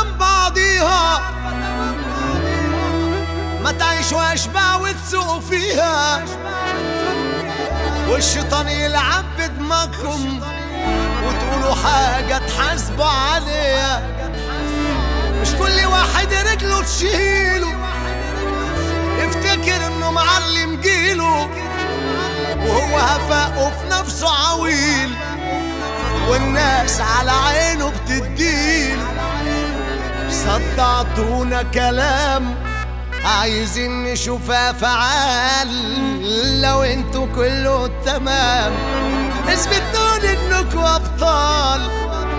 تمام بعضيها ما تعيشوا اشباع وتسوقوا فيها والشيطان يلعب بدماغكم وتقولوا حاجة تحاسبوا عليها مش كل واحد رجله تشيله يفتكر انه معلم جيله وهو هفاقه في نفسه عويل والناس على عينه بتديله صدعتونا كلام عايزين نشوفها فعال لو انتوا كله تمام اثبتوا لي انكوا ابطال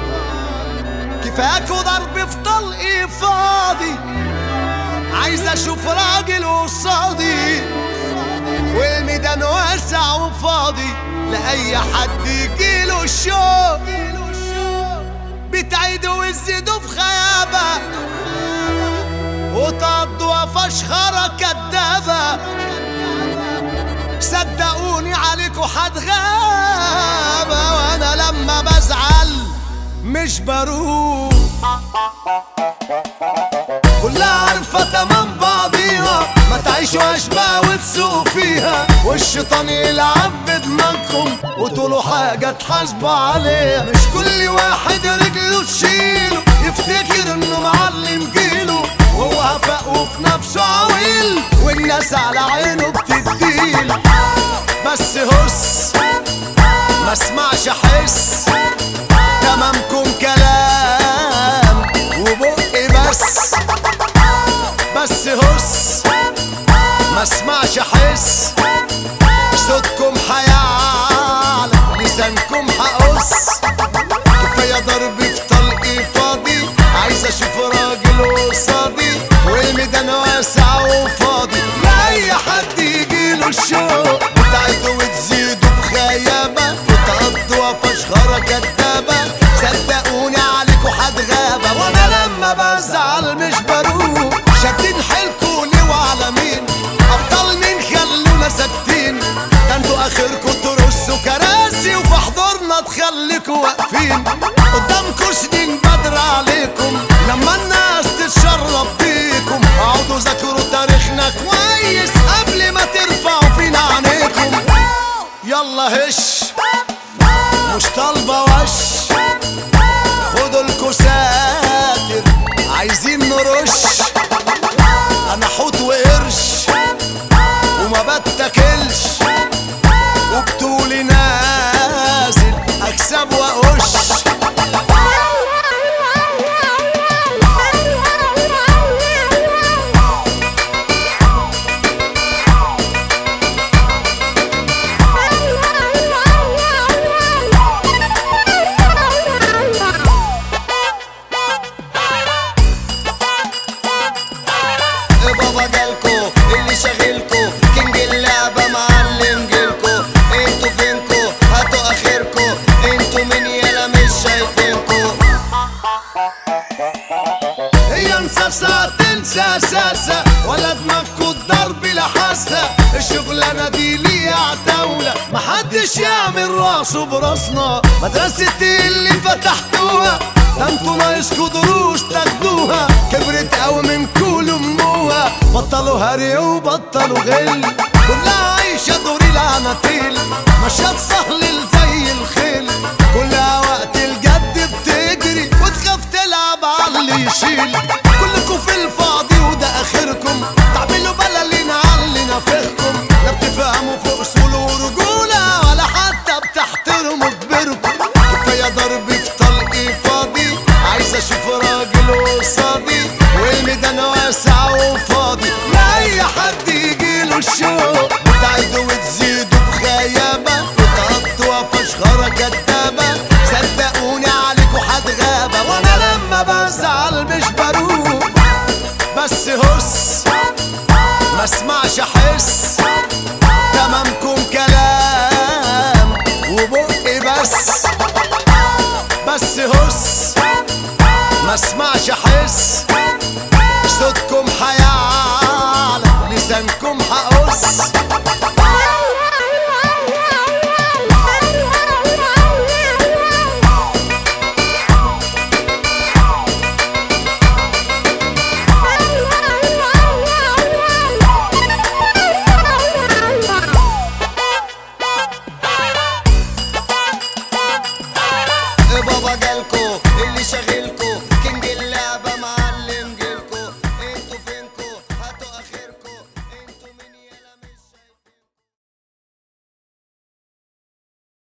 كفاكوا ضرب في طلقي فاضي عايز اشوف راجل قصادي والميدان واسع وفاضي لاي حد يجيله الشوق بتعيدوا وتزيدوا في خيابه وتقضوا فشخرة كدابة صدقوني عليكوا حتغابة وانا لما بزعل مش بروح كلها عارفة تمام بعضيها ما تعيشوا اشباه وتسوقوا فيها والشيطان يلعب بدماغكم وتقولوا حاجة تحاسبوا عليها مش كل واحد رجله تشيله يفتكر انه معلم جيله وهو هفاق وفي نفسه عويل والناس على عينه بتديله بس هس ما اسمعش احس تمامكم كلام وبقي بس بس هس ما اسمعش احس صوتكم حيعلى لسانكم حقص كفايه ضرب في طلقي فاضي عايز اشوف راجل قصادي والميدان واسع وفاضي لا اي حد يجيله الشوق بتعيدوا وتزيدوا بخيابه وتقضوا فشخره كدابه صدقوني عليكوا حتغابه وانا لما بزعل مش بروح شادين حيلكوا ليه وعلى مين ابطال مين خلونا ساكتين ده انتوا اخركوا ترصوا كراسي وفي حضورنا تخليكوا واقفين قدامكوا سنين بدر عليكم لما الناس تتشرب بيكم اقعدوا ذاكروا تاريخنا كويس قبل ما ترفعوا فينا عينيكم يلا هش مش طالبة وش خدوا الكساتر عايزين نرش انا حوت وقرش وما بتاكلش وبطولي نازل اكسب واقش إيه بابا جالكو اللي شاغلكو كينج اللعبة معلم جيلكو انتوا فينكو هاتوا اخركو انتوا مين يالا مش شايفينكو هي مساسة تنسى ساسة ولا دماغكو الضرب لحاسة الشغلانة دي ليها عتاولة محدش يعمل راسه براسنا مدرسة اللي فتحتوها ده انتوا ناقصكوا دروس تاخدوها كبرت قوي من كل اموها بطلوا هري وبطلوا غل كلها عايشة دور العناتيل مشات سهل زي الخيل كلها وقت الجد بتجري وتخاف تلعب على اللي يشيل كلكوا في الفاضي وده اخركم تعملوا بلالين على اللي نافخكم لا بتفهموا في اصول ورجوله ولا حتى بتحترموا كبيركم كفايه ضرب في طلقي فاضي عايز اشوف راجل قصادي والميدان واسع وفاضي لا اي حد يجيله الشوق بتعيدوا وتزيدوا بخيابه وتقضوا فشخره كدابه صدقوني عليكوا حتغابه وانا لما بزعل مش بروح بس هس ما اسمعش احس تمامكم كلام وبقي بس بس هس ما اسمعش احس صوتكم حيعلى لسانكم حقص